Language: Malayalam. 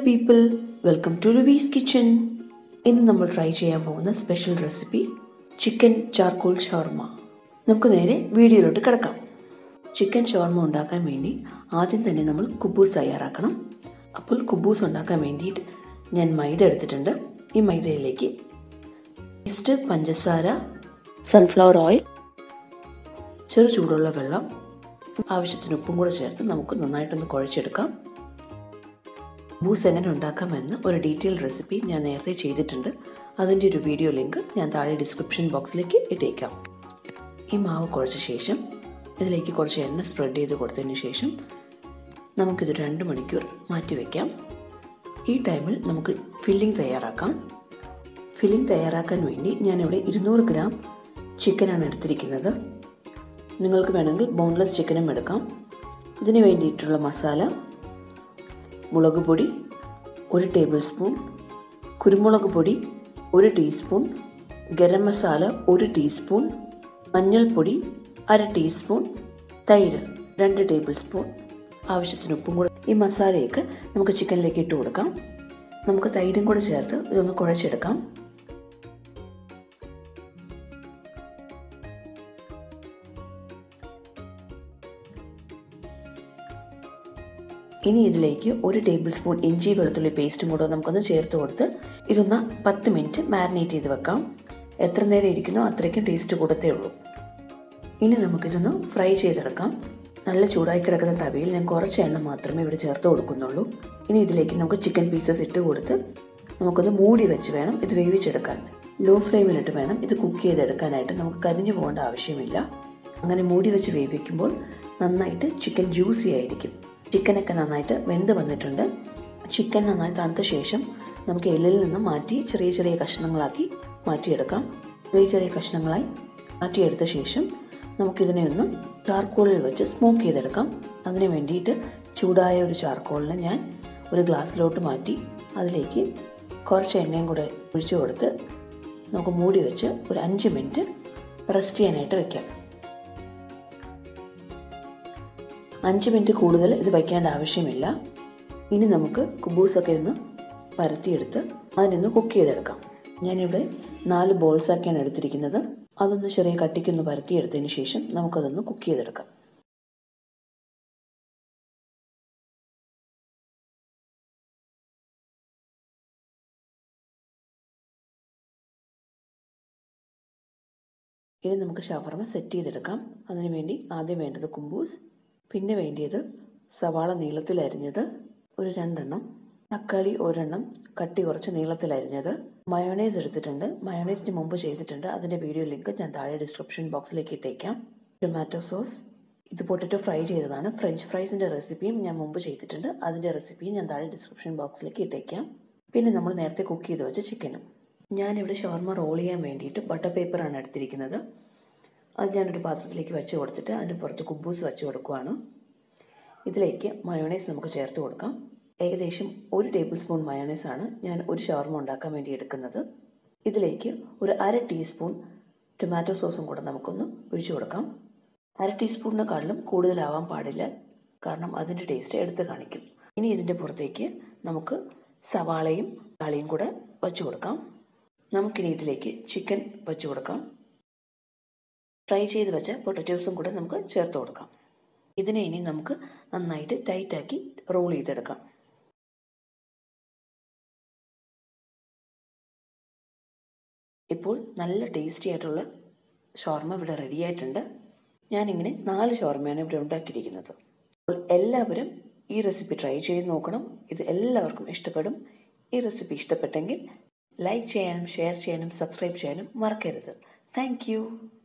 people welcome to Louis kitchen ഇന്ന് നമ്മൾ ട്രൈ ചെയ്യാൻ പോകുന്ന special recipe chicken charcoal shawarma നമുക്ക് നേരെ വീഡിയോയിലോട്ട് കിടക്കാം ചിക്കൻ ഷവർമ ഉണ്ടാക്കാൻ വേണ്ടി ആദ്യം തന്നെ നമ്മൾ കുബൂസ് തയ്യാറാക്കണം അപ്പോൾ കുബൂസ് ഉണ്ടാക്കാൻ വേണ്ടിയിട്ട് ഞാൻ മൈദ എടുത്തിട്ടുണ്ട് ഈ മൈദയിലേക്ക് ഈസ്റ്റ് പഞ്ചസാര സൺഫ്ലവർ ഓയിൽ ചെറു ചൂടുള്ള വെള്ളം ആവശ്യത്തിന് ഉപ്പും കൂടെ ചേർത്ത് നമുക്ക് നന്നായിട്ടൊന്ന് കുഴച്ചെടുക്കാം ബൂസ് എങ്ങനെ ഉണ്ടാക്കാമെന്ന് ഒരു ഡീറ്റെയിൽ റെസിപ്പി ഞാൻ നേരത്തെ ചെയ്തിട്ടുണ്ട് അതിൻ്റെ ഒരു വീഡിയോ ലിങ്ക് ഞാൻ താഴെ ഡിസ്ക്രിപ്ഷൻ ബോക്സിലേക്ക് ഇട്ടേക്കാം ഈ മാവ് കുഴച്ച ശേഷം ഇതിലേക്ക് കുറച്ച് എണ്ണ സ്പ്രെഡ് ചെയ്ത് കൊടുത്തതിന് ശേഷം നമുക്കിത് രണ്ട് മണിക്കൂർ മാറ്റി വയ്ക്കാം ഈ ടൈമിൽ നമുക്ക് ഫില്ലിംഗ് തയ്യാറാക്കാം ഫില്ലിംഗ് തയ്യാറാക്കാൻ വേണ്ടി ഞാനിവിടെ ഇരുന്നൂറ് ഗ്രാം ചിക്കനാണ് എടുത്തിരിക്കുന്നത് നിങ്ങൾക്ക് വേണമെങ്കിൽ ബോൺലെസ് ചിക്കനും എടുക്കാം ഇതിന് വേണ്ടിയിട്ടുള്ള മസാല മുളക് പൊടി ഒരു ടേബിൾ സ്പൂൺ കുരുമുളക് പൊടി ഒരു ടീസ്പൂൺ ഗരം മസാല ഒരു ടീസ്പൂൺ മഞ്ഞൾപ്പൊടി അര ടീസ്പൂൺ തൈര് രണ്ട് ടേബിൾ സ്പൂൺ ആവശ്യത്തിന് ഉപ്പും കൂടെ ഈ മസാലയൊക്കെ നമുക്ക് ചിക്കനിലേക്ക് ഇട്ട് കൊടുക്കാം നമുക്ക് തൈരും കൂടെ ചേർത്ത് ഇതൊന്ന് കുഴച്ചെടുക്കാം ഇനി ഇതിലേക്ക് ഒരു ടേബിൾ സ്പൂൺ ഇഞ്ചി വെളുത്തുള്ളി പേസ്റ്റും കൂടെ നമുക്കൊന്ന് ചേർത്ത് കൊടുത്ത് ഇതൊന്ന് പത്ത് മിനിറ്റ് മാരിനേറ്റ് ചെയ്ത് വെക്കാം എത്ര നേരം ഇരിക്കുന്നോ അത്രയ്ക്കും ടേസ്റ്റ് കൂടത്തേ ഉള്ളൂ ഇനി നമുക്കിതൊന്ന് ഫ്രൈ ചെയ്തെടുക്കാം നല്ല ചൂടായി കിടക്കുന്ന തവയിൽ ഞാൻ കുറച്ച് എണ്ണ മാത്രമേ ഇവിടെ ചേർത്ത് കൊടുക്കുന്നുള്ളൂ ഇനി ഇതിലേക്ക് നമുക്ക് ചിക്കൻ പീസസ് ഇട്ട് കൊടുത്ത് നമുക്കൊന്ന് മൂടി വെച്ച് വേണം ഇത് വേവിച്ചെടുക്കാൻ ലോ ഫ്ലെയിമിലിട്ട് വേണം ഇത് കുക്ക് ചെയ്തെടുക്കാനായിട്ട് നമുക്ക് കരിഞ്ഞു പോകേണ്ട ആവശ്യമില്ല അങ്ങനെ മൂടി വെച്ച് വേവിക്കുമ്പോൾ നന്നായിട്ട് ചിക്കൻ ജ്യൂസി ആയിരിക്കും ചിക്കനൊക്കെ നന്നായിട്ട് വെന്ത് വന്നിട്ടുണ്ട് ചിക്കൻ നന്നായി തണുത്ത ശേഷം നമുക്ക് എല്ലിൽ നിന്ന് മാറ്റി ചെറിയ ചെറിയ കഷ്ണങ്ങളാക്കി മാറ്റിയെടുക്കാം ചെറിയ ചെറിയ കഷ്ണങ്ങളായി മാറ്റിയെടുത്ത ശേഷം നമുക്കിതിനെ ഒന്ന് ചാർക്കോളിൽ വെച്ച് സ്മോക്ക് ചെയ്തെടുക്കാം അതിന് വേണ്ടിയിട്ട് ചൂടായ ഒരു ചാർക്കോളിനെ ഞാൻ ഒരു ഗ്ലാസ്സിലോട്ട് മാറ്റി അതിലേക്ക് കുറച്ച് എണ്ണയും കൂടെ ഒഴിച്ചു കൊടുത്ത് നമുക്ക് മൂടി വെച്ച് ഒരു അഞ്ച് മിനിറ്റ് റെസ്റ്റ് ചെയ്യാനായിട്ട് വെക്കാം അഞ്ച് മിനിറ്റ് കൂടുതൽ ഇത് വയ്ക്കേണ്ട ആവശ്യമില്ല ഇനി നമുക്ക് കുബൂസൊക്കെ ഒന്ന് പരത്തിയെടുത്ത് അതിനൊന്ന് കുക്ക് ചെയ്തെടുക്കാം ഞാനിവിടെ നാല് ബോൾസാക്കിയാണ് എടുത്തിരിക്കുന്നത് അതൊന്ന് ചെറിയ കട്ടിക്കൊന്ന് പരത്തിയെടുത്തതിന് ശേഷം നമുക്കതൊന്ന് കുക്ക് ചെയ്തെടുക്കാം ഇനി നമുക്ക് ഷവർമ സെറ്റ് ചെയ്തെടുക്കാം അതിനു വേണ്ടി ആദ്യം വേണ്ടത് കുമ്പൂസ് പിന്നെ വേണ്ടിയത് സവാള നീളത്തിൽ അരിഞ്ഞത് ഒരു രണ്ടെണ്ണം തക്കാളി ഒരെണ്ണം കട്ടി കുറച്ച് നീളത്തിൽ അരിഞ്ഞത് മയോണൈസ് എടുത്തിട്ടുണ്ട് മയോണൈസിന് മുമ്പ് ചെയ്തിട്ടുണ്ട് അതിൻ്റെ വീഡിയോ ലിങ്ക് ഞാൻ താഴെ ഡിസ്ക്രിപ്ഷൻ ബോക്സിലേക്ക് ഇട്ടേക്കാം ടൊമാറ്റോ സോസ് ഇത് പൊട്ടറ്റോ ഫ്രൈ ചെയ്തതാണ് ഫ്രഞ്ച് ഫ്രൈസിൻ്റെ റെസിപ്പിയും ഞാൻ മുമ്പ് ചെയ്തിട്ടുണ്ട് അതിൻ്റെ റെസിപ്പിയും ഞാൻ താഴെ ഡിസ്ക്രിപ്ഷൻ ബോക്സിലേക്ക് ഇട്ടേക്കാം പിന്നെ നമ്മൾ നേരത്തെ കുക്ക് ചെയ്ത് വെച്ച ചിക്കനും ഞാനിവിടെ ഷവർമ റോൾ ചെയ്യാൻ വേണ്ടിയിട്ട് ബട്ടർ പേപ്പറാണ് എടുത്തിരിക്കുന്നത് അത് ഞാനൊരു പാത്രത്തിലേക്ക് വെച്ച് കൊടുത്തിട്ട് അതിന് പുറത്ത് കുബൂസ് വെച്ച് കൊടുക്കുവാണ് ഇതിലേക്ക് മയോണൈസ് നമുക്ക് ചേർത്ത് കൊടുക്കാം ഏകദേശം ഒരു ടേബിൾ സ്പൂൺ മയോണൈസ് ആണ് ഞാൻ ഒരു ഷവർമ ഉണ്ടാക്കാൻ വേണ്ടി എടുക്കുന്നത് ഇതിലേക്ക് ഒരു അര ടീസ്പൂൺ ടൊമാറ്റോ സോസും കൂടെ നമുക്കൊന്ന് ഒഴിച്ചു കൊടുക്കാം അര ടീസ്പൂണിനെക്കാളിലും കൂടുതലാവാൻ പാടില്ല കാരണം അതിൻ്റെ ടേസ്റ്റ് എടുത്ത് കാണിക്കും ഇനി ഇതിൻ്റെ പുറത്തേക്ക് നമുക്ക് സവാളയും തളിയും കൂടെ വച്ചു കൊടുക്കാം നമുക്കിനി ഇതിലേക്ക് ചിക്കൻ വച്ചു കൊടുക്കാം ഫ്രൈ ചെയ്ത് വെച്ച പൊട്ടറ്റോസും കൂടെ നമുക്ക് ചേർത്ത് കൊടുക്കാം ഇതിനെ ഇനി നമുക്ക് നന്നായിട്ട് ടൈറ്റാക്കി റോൾ ചെയ്തെടുക്കാം ഇപ്പോൾ നല്ല ടേസ്റ്റി ആയിട്ടുള്ള ഷോർമ ഇവിടെ റെഡി ആയിട്ടുണ്ട് ഞാനിങ്ങനെ നാല് ഷോർമയാണ് ഇവിടെ ഉണ്ടാക്കിയിരിക്കുന്നത് അപ്പോൾ എല്ലാവരും ഈ റെസിപ്പി ട്രൈ ചെയ്ത് നോക്കണം ഇത് എല്ലാവർക്കും ഇഷ്ടപ്പെടും ഈ റെസിപ്പി ഇഷ്ടപ്പെട്ടെങ്കിൽ ലൈക്ക് ചെയ്യാനും ഷെയർ ചെയ്യാനും സബ്സ്ക്രൈബ് ചെയ്യാനും മറക്കരുത് താങ്ക്